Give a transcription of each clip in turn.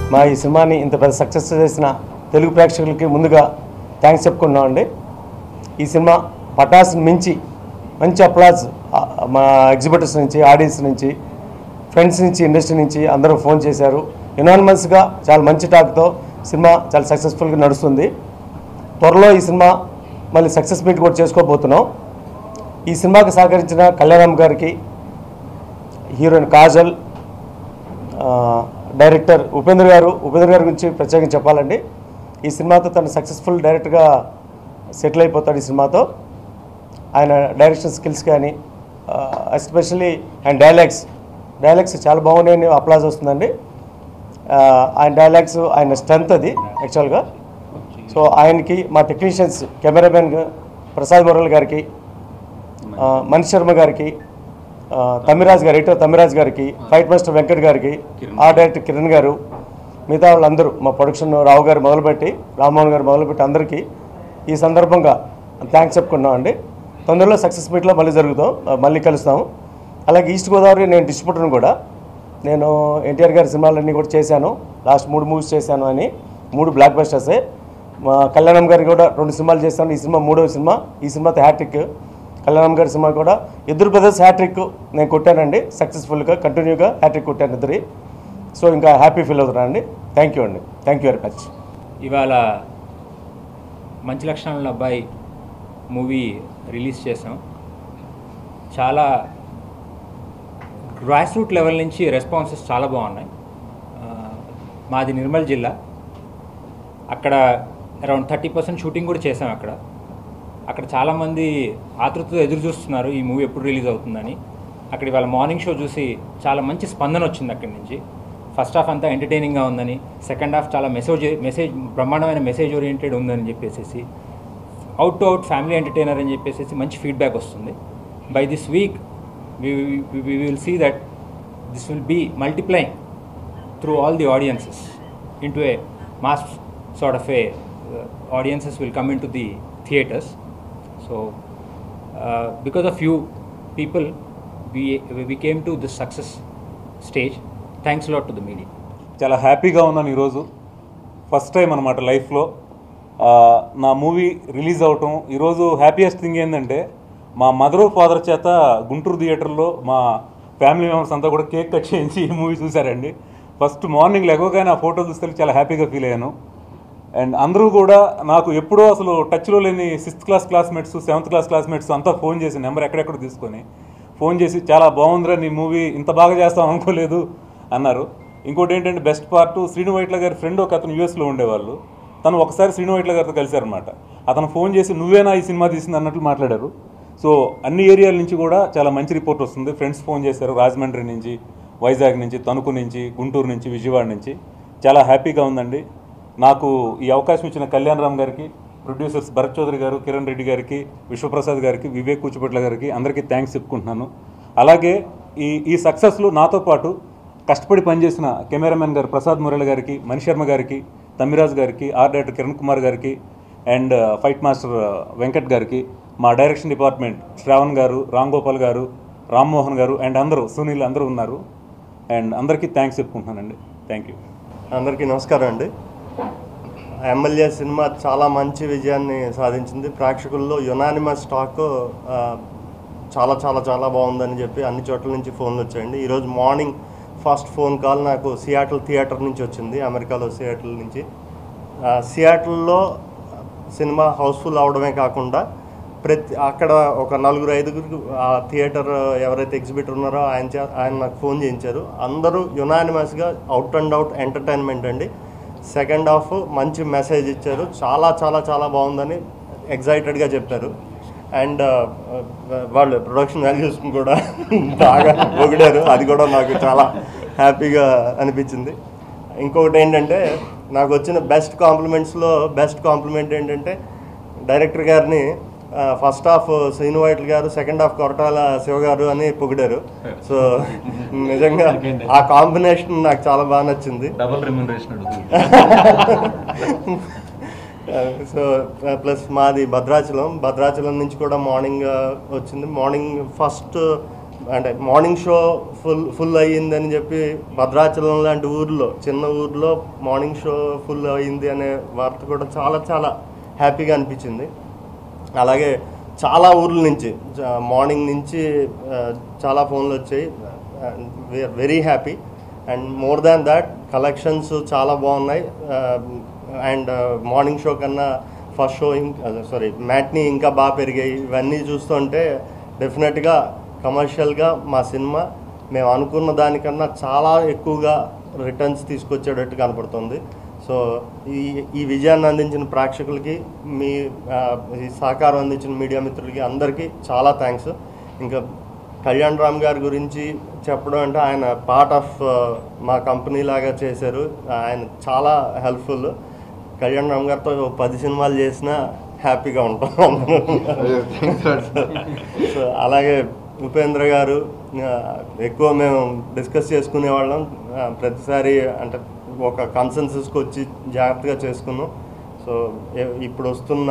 మా ఈ సినిమాని ఇంత పెద్ద సక్సెస్ చేసిన తెలుగు ప్రేక్షకులకి ముందుగా థ్యాంక్స్ చెప్పుకున్నామండి ఈ సినిమా పటాస్ని మించి మంచి అప్లాజ్ మా ఎగ్జిబిటర్స్ నుంచి ఆడియన్స్ నుంచి ఫ్రెండ్స్ నుంచి ఇండస్ట్రీ నుంచి అందరూ ఫోన్ చేశారు యునానిమస్గా చాలా మంచి టాక్తో సినిమా చాలా సక్సెస్ఫుల్గా నడుస్తుంది త్వరలో ఈ సినిమా మళ్ళీ సక్సెస్ మీట్ కూడా చేసుకోబోతున్నాం ఈ సినిమాకి సహకరించిన కళ్యాణం గారికి హీరోయిన్ కాజల్ ఆ, డైరెక్టర్ ఉపేంద్ర గారు ఉపేంద్ర గారి గురించి ప్రత్యేకంగా చెప్పాలండి ఈ సినిమాతో తను సక్సెస్ఫుల్ డైరెక్టర్గా సెటిల్ అయిపోతాడు ఈ సినిమాతో ఆయన డైరెక్షన్ స్కిల్స్ కానీ ఎస్పెషల్లీ ఆయన డైలాగ్స్ డైలాగ్స్ చాలా బాగున్నాయని అప్లాజ్ వస్తుందండి ఆ, ఆయన డైలాగ్స్ ఆయన స్ట్రెంత్ అది యాక్చువల్గా సో ఆయనకి మా టెక్నీషియన్స్ కెమెరామెన్ ప్రసాద్ మురళి గారికి ఆ, మణి శర్మ గారికి ఆ, తమ్మిరాజ్ గారు ఎడిటర్ తమ్మిరాజ్ గారికి ఫైట్ మాస్టర్ వెంకట్ గారికి ఆర్ట్ డైరెక్టర్ కిరణ్ గారు మిగతా వాళ్ళందరూ మా ప్రొడక్షన్ రావు గారు మొదలుపెట్టి రామ్మోహన్ గారు మొదలుపెట్టి అందరికీ ఈ సందర్భంగా థ్యాంక్స్ చెప్పుకున్నామండి తొందరలో సక్సెస్ మీట్లో మళ్ళీ జరుగుతాం ఆ, మళ్ళీ కలుస్తాం అలాగే ఈస్ట్ గోదావరి నేను డిస్ట్రిబ్యూటర్ని కూడా నేను ఎన్టీఆర్ గారి సినిమాలన్నీ కూడా చేశాను లాస్ట్ మూడు మూవీస్ చేశాను అని మూడు బ్లాక్ బస్టర్సే మా కళ్యాణం గారి కూడా రెండు సినిమాలు చేశాను ఈ సినిమా మూడవ సినిమా ఈ సినిమాతో హ్యాట్రిక్ కళ్యాణం గారి సినిమా కూడా ఇద్దరు బ్రదర్స్ హ్యాట్రిక్ నేను కొట్టానండి సక్సెస్ఫుల్గా కంటిన్యూగా హ్యాట్రిక్ కొట్టాను ఇద్దరి సో ఇంకా హ్యాపీ ఫీల్ అవుతున్నాను అండి థ్యాంక్ యూ అండి థ్యాంక్ యూ వెరీ మచ్ ఇవాళ మంచి లక్షణాల అబ్బాయి మూవీ రిలీజ్ చేసాం చాలా గ్రాస్ రూట్ లెవెల్ నుంచి రెస్పాన్సెస్ చాలా బాగున్నాయి ఆ, మాది నిర్మల్ జిల్లా అక్కడ అరౌండ్ థర్టీ పర్సెంట్ షూటింగ్ కూడా చేసాం అక్కడ అక్కడ చాలామంది ఆతృతతో ఎదురు చూస్తున్నారు ఈ మూవీ ఎప్పుడు రిలీజ్ అవుతుందని అక్కడ ఇవాళ మార్నింగ్ షో చూసి చాలా మంచి స్పందన వచ్చింది అక్కడి నుంచి ఫస్ట్ హాఫ్ అంతా ఎంటర్టైనింగ్గా ఉందని సెకండ్ హాఫ్ చాలా మెసేజ్ మెసేజ్ బ్రహ్మాండమైన మెసేజ్ ఓరియంటెడ్ ఉందని చెప్పేసి out to out family entertainer అని చెప్పేసి మంచి ఫీడ్బ్యాక్ వస్తుంది by this week we will see that this will be multiplying through all the audiences into a mass sort of a uh, audiences will come into the theaters so uh, because of you people we we came to this success stage thanks a lot to the media చాలా హ్యాపీగా ఉన్నాను ఈరోజు first time అనమాట లైఫ్లో ఆ, నా movie release అవటం ఈరోజు హ్యాపీయెస్ట్ థింగ్ ఏంటంటే మా మదర్ ఫాదర్ చేత గుంటూరు థియేటర్లో మా ఫ్యామిలీ మెంబర్స్ అంతా కూడా కేక్ కట్ చేయించి ఈ మూవీ చూశారండి ఫస్ట్ మార్నింగ్ లెగవగానే ఆ ఫోటో చూస్తే చాలా హ్యాపీగా ఫీల్ అయ్యాను అండ్ అందరూ కూడా నాకు ఎప్పుడో అసలు టచ్లో లేని sixth class classmates seventh class classmates అంతా ఫోన్ చేసి నెంబర్ ఎక్కడెక్కడ తీసుకొని ఫోన్ చేసి చాలా బాగుందిరా నీ మూవీ ఇంత బాగా చేస్తాం అనుకోలేదు అన్నారు ఇంకోటి ఏంటంటే బెస్ట్ పార్ట్ శ్రీను వైట్ల గారి ఫ్రెండ్ ఒక అతను యూఎస్లో ఉండేవాళ్ళు తను ఒకసారి శ్రీను వైట్ల గారితో కలిశారనమాట అతను ఫోన్ చేసి నువ్వేనా ఈ సినిమా తీసింది అన్నట్లు మాట్లాడారు సో అన్ని ఏరియాల నుంచి కూడా చాలా మంచి రిపోర్ట్ వస్తుంది ఫ్రెండ్స్ ఫోన్ చేశారు రాజమండ్రి నుంచి వైజాగ్ నుంచి తణుకు నుంచి గుంటూరు నుంచి విజయవాడ నుంచి చాలా హ్యాపీగా ఉందండి నాకు ఈ అవకాశం ఇచ్చిన కళ్యాణ్ రామ్ గారికి ప్రొడ్యూసర్స్ భరత్ చౌదరి గారు కిరణ్ రెడ్డి గారికి విశ్వప్రసాద్ గారికి వివేక్ కూచిపట్ల గారికి అందరికీ థ్యాంక్స్ చెప్పుకుంటున్నాను అలాగే ఈ ఈ సక్సెస్లో నాతో పాటు కష్టపడి పనిచేసిన కెమెరామెన్ గారు ప్రసాద్ మురళి గారికి మణిశర్మ గారికి తమ్మిరాజ్ గారికి ఆర్ట్ డైరెక్టర్ కిరణ్ కుమార్ గారికి అండ్ ఫైట్ మాస్టర్ వెంకట్ గారికి మా డైరెక్షన్ డిపార్ట్మెంట్ శ్రావణ్ గారు రామ్ గోపాల్ గారు రామ్మోహన్ గారు అండ్ అందరూ సునీల్ అందరూ ఉన్నారు అండ్ అందరికీ థ్యాంక్స్ చెప్పుకుంటున్నానండి థ్యాంక్ యూ అందరికీ నమస్కారం అండి ఎమ్మెల్యే సినిమా చాలా మంచి విజయాన్ని సాధించింది ప్రేక్షకుల్లో యునానిమస్ టాక్ ఆ, చాలా చాలా చాలా బాగుందని చెప్పి అన్ని చోట్ల నుంచి ఫోన్లు వచ్చాయండి ఈరోజు మార్నింగ్ ఫస్ట్ ఫోన్ కాల్ నాకు సియాటిల్ థియేటర్ నుంచి వచ్చింది అమెరికాలో సియాటిల్ నుంచి ఆ, సియాటిల్లో సినిమా హౌస్ఫుల్ అవడమే కాకుండా ప్రతి అక్కడ ఒక నలుగురు ఐదుగురు ఆ థియేటర్ ఎవరైతే ఎగ్జిబిటర్ ఉన్నారో ఆయన చే ఆయన నాకు ఫోన్ చేయించారు అందరూ యునానిమస్గా అవుట్ అండ్ అవుట్ ఎంటర్టైన్మెంట్ అండి సెకండ్ హాఫ్ మంచి మెసేజ్ ఇచ్చారు చాలా చాలా చాలా బాగుందని ఎగ్జైటెడ్గా చెప్పారు అండ్ వాళ్ళు ప్రొడక్షన్ వాల్యూస్ కూడా బాగా పొగిడారు అది కూడా నాకు చాలా హ్యాపీగా అనిపించింది ఇంకొకటి ఏంటంటే నాకు వచ్చిన బెస్ట్ కాంప్లిమెంట్స్లో బెస్ట్ కాంప్లిమెంట్ ఏంటంటే డైరెక్టర్ గారిని first half Srinu Vaitla garu second half Koratala Shiva గారు అని పొగిడారు సో నిజంగా ఆ కాంబినేషన్ నాకు చాలా బాగా నచ్చింది డబుల్ రెమ్యూనరేషన్ సో ప్లస్ మాది భద్రాచలం భద్రాచలం నుంచి కూడా మార్నింగ్ వచ్చింది మార్నింగ్ ఫస్ట్ అంటే మార్నింగ్ షో ఫుల్ ఫుల్ అయ్యిందని చెప్పి భద్రాచలం లాంటి ఊర్లో చిన్న ఊర్లో మార్నింగ్ షో ఫుల్ అయ్యింది అనే వార్త కూడా చాలా చాలా హ్యాపీగా అనిపించింది అలాగే చాలా ఊర్ల నుంచి జ- మార్నింగ్ నుంచి ఆ, చాలా ఫోన్లు వచ్చాయి we are very happy and more than that collections చాలా బాగున్నాయి అండ్ మార్నింగ్ షో కన్నా ఫస్ట్ షో ఇంకా సారీ మ్యాట్ని ఇంకా బాగా పెరిగాయి ఇవన్నీ చూస్తుంటే డెఫినెట్గా కమర్షియల్గా మా సినిమా మేము అనుకున్న దానికన్నా చాలా ఎక్కువగా రిటర్న్స్ తీసుకొచ్చేటట్టు కనపడుతుంది సో ఈ ఈ విజయాన్ని అందించిన ప్రేక్షకులకి మీ ఆ, ఈ సహకారం అందించిన మీడియా మిత్రులకి అందరికీ చాలా థ్యాంక్స్ ఇంకా కళ్యాణ్ రామ్ గారి గురించి చెప్పడం అంటే ఆయన పార్ట్ ఆఫ్ మా కంపెనీ లాగా చేశారు ఆయన చాలా హెల్ప్ఫుల్ కళ్యాణ్ రామ్ గారితో ఓ పది సినిమాలు చేసినా హ్యాపీగా ఉంటాం సో అలాగే ఉపేంద్ర గారు ఆ, ఎక్కువ మేము డిస్కస్ చేసుకునే వాళ్ళం ఆ, ప్రతిసారి అంటే ఒక కన్సెన్సస్కి వచ్చి జాగ్రత్తగా చేసుకున్నాం సో ఎ- ఇప్పుడు వస్తున్న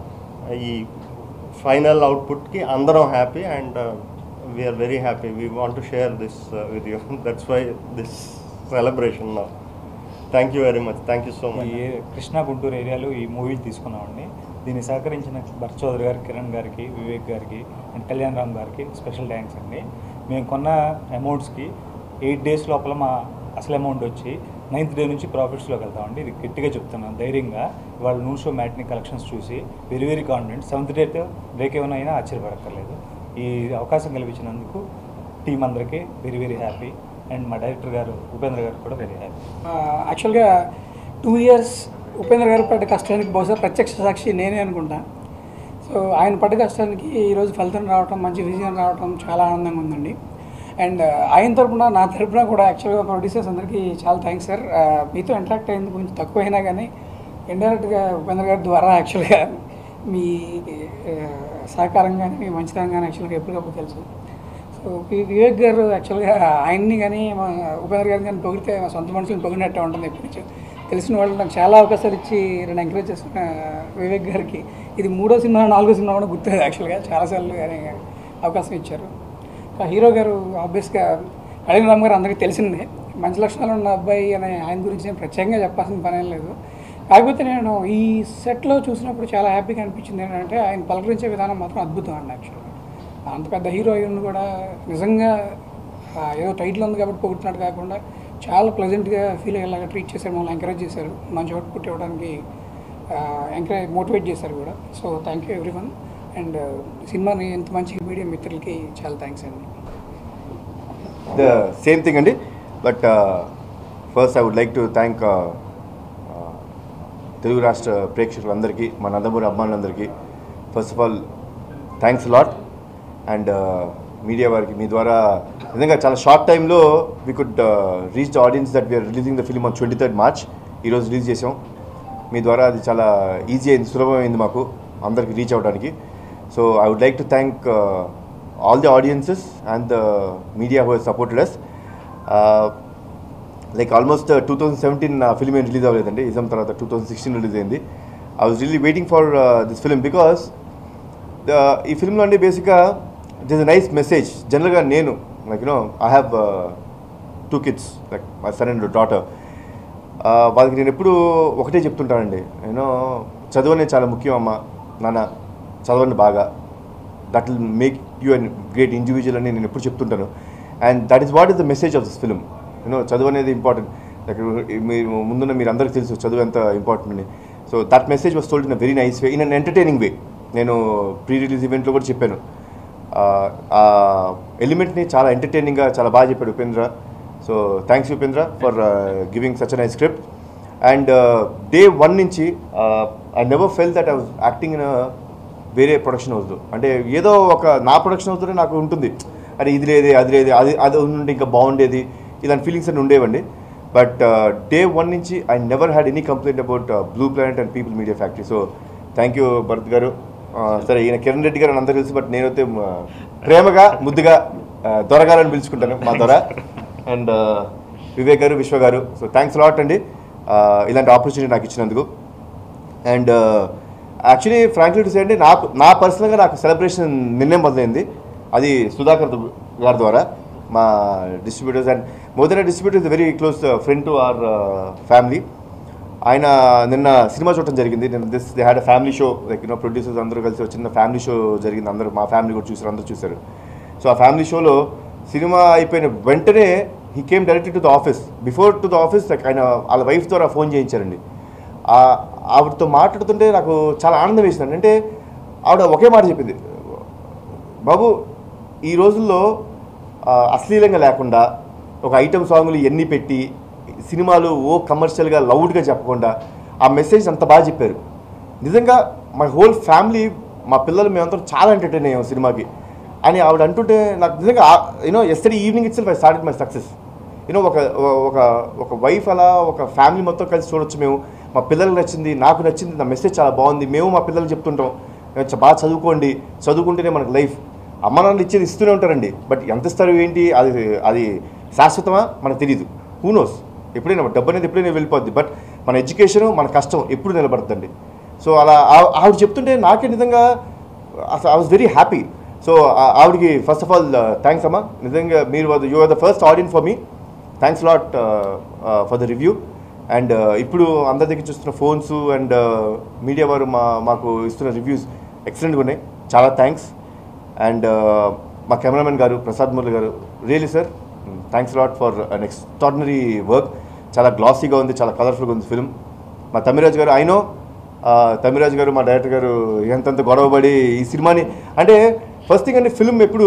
ఈ ఫైనల్ అవుట్పుట్కి అందరం happy and we are very happy we want to share this with you that's why this celebration now thank you very much thank you so much ఈ కృష్ణా గుంటూరు ఏరియాలో ఈ మూవీ తీసుకున్నామండి దీన్ని సహకరించిన భరత్ చౌదరి గారికి కిరణ్ గారికి వివేక్ గారికి అండ్ కళ్యాణ్ రామ్ గారికి స్పెషల్ థ్యాంక్స్ అండి మేము కొన్న అమౌంట్స్కి ఎయిట్ డేస్ లోపల మా అసలు అమౌంట్ వచ్చి నైన్త్ డే నుంచి ప్రాఫిట్స్లోకి వెళ్తామండి ఇది గట్టిగా చెప్తున్నాను ధైర్యంగా ఇవాళ నూన్ షో మ్యాట్ని కలెక్షన్స్ చూసి very very confident seventh date break ఏమైనా అయినా ఆశ్చర్యపడక్కర్లేదు ఈ అవకాశం కల్పించినందుకు టీం అందరికీ వెరీ వెరీ హ్యాపీ అండ్ మా డైరెక్టర్ గారు ఉపేంద్ర గారు కూడా వెరీ హ్యాపీ యాక్చువల్గా టూ ఇయర్స్ ఉపేంద్ర గారు పడ్డ కష్టానికి బహుశా ప్రత్యక్ష సాక్షి నేనే అనుకుంటా సో ఆయన పడ్డ కష్టానికి ఈరోజు ఫలితం రావటం మంచి విజయం రావటం చాలా ఆనందంగా ఉందండి అండ్ ఆయన తరపున నా తరపున కూడా యాక్చువల్గా ప్రొడ్యూసర్స్ అందరికీ చాలా థ్యాంక్స్ సార్ మీతో ఇంటరాక్ట్ అయింది కొంచెం తక్కువైనా కానీ ఇండైరెక్ట్గా ఉపేంద్ర గారి ద్వారా యాక్చువల్గా మీ ఆ, సహకారం కానీ మీ మంచితనం కానీ యాక్చువల్గా ఎప్పటికప్పుడు తెలుసు సో వి- వివేక్ గారు యాక్చువల్గా ఆయన్ని కానీ మా ఉపేంద్ర గారిని కానీ పొగిడితే మా సొంత మనుషులను పొగిడినట్టే ఉంటుంది ఎప్పటి నుంచో తెలిసిన వాళ్ళు నాకు చాలా అవకాశాలు ఇచ్చి నన్ను ఎంకరేజ్ చేస్తున్న వివేక్ గారికి ఇది మూడో సినిమా నాలుగో సినిమా కూడా గుర్తులేదు యాక్చువల్గా చాలాసార్లు ఆయన అవకాశం ఇచ్చారు ఇంకా హీరో గారు ఆబ్వియస్గా కళ్యాణ్ రామ్ గారు అందరికీ తెలిసిందే మంచి లక్షణాలు ఉన్న అబ్బాయి అనే ఆయన గురించి నేను ప్రత్యేకంగా చెప్పాల్సిన పని ఏం లేదు కాకపోతే నేను ఈ సెట్లో చూసినప్పుడు చాలా హ్యాపీగా అనిపించింది ఏంటంటే ఆయన పలకరించే విధానం మాత్రం అద్భుతం అండి యాక్చువల్గా అంత పెద్ద హీరో అయ్యి కూడా నిజంగా ఆ, ఏదో టైటిల్ ఉంది కాబట్టి పొగుడుతున్నట్టు కాకుండా చాలా ప్లెజెంట్గా ఫీల్ అయ్యేలాగా ట్రీట్ చేశారు మమ్మల్ని ఎంకరేజ్ చేశారు మంచి అవుట్పుట్ ఇవ్వడానికి ఎంకరేజ్ మోటివేట్ చేశారు కూడా so thank you everyone and సినిమాని ఇంత మంచి మీడియా మిత్రులకి చాలా థ్యాంక్స్ అండి ద సేమ్ థింగ్ అండి but first I would like to thank Telugu రాష్ట్ర ప్రేక్షకులందరికీ మా నందమూరి అభిమానులందరికీ first of all thanks lot and media వారికి మీ ద్వారా నిజంగా చాలా షార్ట్ టైంలో we could reach the audience that we are releasing the film on twenty third March ఈరోజు రిలీజ్ చేసాం మీ ద్వారా అది చాలా ఈజీ అయింది సులభమైంది మాకు అందరికి రీచ్ అవ్వడానికి so I would like to thank all the audiences and the media who supported us like almost two thousand seventeen film ఏం రిలీజ్ అవ్వలేదండి ఇజం తర్వాత టూ థౌజండ్ సిక్స్టీన్ రిలీజ్ అయింది I was really waiting for this film because ఈ ఫిల్మ్లో అండి బేసిక్గా it is a nice message జనరల్గా నేను like you know I have two kids like my son and daughter వాళ్ళకి నేను ఎప్పుడు ఒకటే చెప్తుంటానండి నేను చదువు అనేది చాలా ముఖ్యం అమ్మ నాన్న చదవండి బాగా that will make you and great individual అని నేను ఎప్పుడు చెప్తుంటాను and that is what is the message of this film you know చదువు అనేది ఇంపార్టెంట్ లైక్ మీరు ముందున్న మీరు అందరికీ తెలుసు చదువు ఎంత ఇంపార్టెంట్ అని so that message was told in a very nice way in an entertaining way నేను ప్రీ రిలీజ్ ఈవెంట్లో కూడా చెప్పాను ఆ ఎలిమెంట్ని చాలా ఎంటర్టైనింగ్గా చాలా బాగా చెప్పాడు Upendra so thanks Upendra for giving such nice script and day one నుంచి I never fell that I was acting in వేరే ప్రొడక్షన్ హౌస్లో అంటే ఏదో ఒక నా ప్రొడక్షన్ హౌస్లోనే నాకు ఉంటుంది అరే ఇది లేదే అది లేదే అది అది ఉంటే ఇంకా బాగుండేది ఇలాంటి ఫీలింగ్స్ అన్నీ ఉండేవండి బట్ డే వన్ నుంచి I never had any complaint about Blue Planet and People Media Factory so thank you Bharat garu Uh, సరే ఈయన కిరణ్ రెడ్డి గారు అని అందరూ తెలుసు బట్ నేనైతే uh, ప్రేమగా ముద్దుగా uh, దొరగాలని పిలుచుకుంటాను మా దొర and Vivek garu Vishwa garu so thanks lot అండి Uh, ఇలాంటి ఆపర్చునిటీ నాకు ఇచ్చినందుకు and actually frankly to say అంటే నాకు నా పర్సనల్గా నాకు సెలబ్రేషన్ నిన్నే మొదలైంది అది సుధాకర్ గారి ద్వారా మా డిస్ట్రిబ్యూటర్స్ అండ్ మోదన distributor is very close friend to our family ఆయన నిన్న సినిమా చూడటం జరిగింది నిన్న this they had a family show like you know producers అందరూ కలిసి వచ్చిన ఫ్యామిలీ షో జరిగింది అందరూ మా ఫ్యామిలీ కూడా చూసారు అందరూ చూశారు సో ఆ ఫ్యామిలీ షోలో సినిమా అయిపోయిన వెంటనే he came direct to the office before to the office like ఆయన వాళ్ళ వైఫ్ ద్వారా ఫోన్ చేయించారండి ఆ- ఆవిడతో మాట్లాడుతుంటే నాకు చాలా ఆనందం వేసింది అంటే ఆవిడ ఒకే మాట చెప్పింది బాబు ఈ రోజుల్లో ఆ, అశ్లీలంగా లేకుండా ఒక ఐటమ్ సాంగ్లు ఎన్ని పెట్టి సినిమాలు ఓ కమర్షియల్గా లౌడ్గా చెప్పకుండా ఆ మెసేజ్ అంత బాగా చెప్పారు నిజంగా మై హోల్ ఫ్యామిలీ మా పిల్లలు మేమందరం చాలా ఎంటర్టైన్ అయ్యాం సినిమాకి అని ఆవిడ అంటుంటే నాకు నిజంగా you know yesterday evening it's I started my success you know ఒక ఒక ఒక వైఫ్ అలా ఒక ఫ్యామిలీ మొత్తం కలిసి చూడొచ్చు మేము మా పిల్లలకు నచ్చింది నాకు నచ్చింది నా మెసేజ్ చాలా బాగుంది మేము మా పిల్లలు చెప్తుంటాం "చ- బాగా చదువుకోండి చదువుకుంటేనే మనకు లైఫ్ అమ్మ నాన్నలు ఇచ్చేది ఇస్తూనే ఉంటారండి బట్ ఎంత ఇస్తారు ఏంటి అది అది శాశ్వతమా మనకు తెలియదు హూనోస్ ఎప్పుడైనా డబ్బు అనేది ఎప్పుడైనా వెళ్ళిపోద్ది బట్ మన ఎడ్యుకేషన్ మన కష్టం ఎప్పుడు నిలబడుతుంది సో అలా ఆ- ఆవిడ చెప్తుంటే నాకే నిజంగా అసలు I was very happy so ఆవిడకి ఫస్ట్ ఆఫ్ ఆల్ థ్యాంక్స్ అమ్మా నిజంగా మీరు you are the first audience for me thanks lot for the review and ఇప్పుడు అందరి దగ్గర చూస్తున్న ఫోన్స్ అండ్ మీడియా వారు మా మాకు ఇస్తున్న రివ్యూస్ ఎక్సలెంట్గా ఉన్నాయి చాలా థ్యాంక్స్ అండ్ మా కెమెరామెన్ గారు ప్రసాద్ మురళి గారు really sir thanks lot for an extraordinary work చాలా గ్లాసీగా ఉంది చాలా కలర్ఫుల్గా ఉంది ఫిల్మ్ మా తమిరాజ్ గారు ఐనో తమిరాజ్ గారు మా డైరెక్టర్ గారు ఎంతంత గొడవపడి ఈ సినిమాని అంటే ఫస్ట్ థింగ్ అంటే ఫిల్మ్ ఎప్పుడు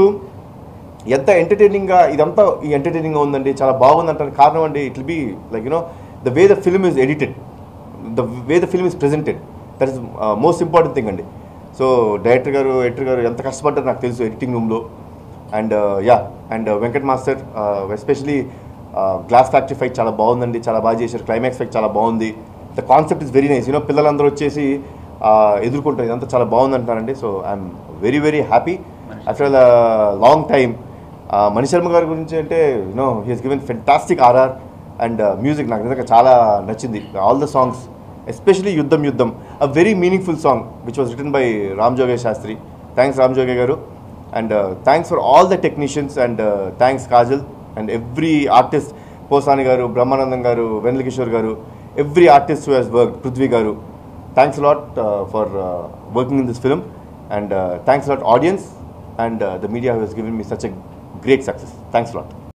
ఎంత ఎంటర్టైనింగ్గా ఇదంతా ఈ ఎంటర్టైనింగ్గా ఉందండి చాలా బాగుంది అంటారు కారణం అండి it will be like you know the way the film is edited the way the film is presented that is most important thing అండి సో డైరెక్టర్ గారు ఎడిటర్ గారు ఎంత కష్టపడ్డారు నాకు తెలుసు ఎడిటింగ్ రూమ్లో and yeah and Venkat master especially glass factory fight చాలా బాగుందండి చాలా బాగా చేశారు క్లైమాక్స్ ఫైట్ చాలా బాగుంది the concept is very nice you know పిల్లలందరూ వచ్చేసి uh, ఎదుర్కొంటారు ఇదంతా చాలా బాగుంది అంటున్నారండి so I'm very very happy after long time Mani Sharma గారి గురించి అంటే you know he's given fantastic RR and music నాకు నిజంగా చాలా నచ్చింది ఆల్ ద సాంగ్స్ ఎస్పెషలీ యుద్ధం యుద్ధం a very meaningful song which was written by Ram Joge Shastri thanks Ram Joge గారు and thanks for all the technicians and thanks Kajal and every artist Posani గారు బ్రహ్మానందం గారు వెన్నెల కిషోర్ గారు every artist who has work Prithvi గారు thanks lot for working in this film and thanks lot audience and the media has given me such a great success thanks lot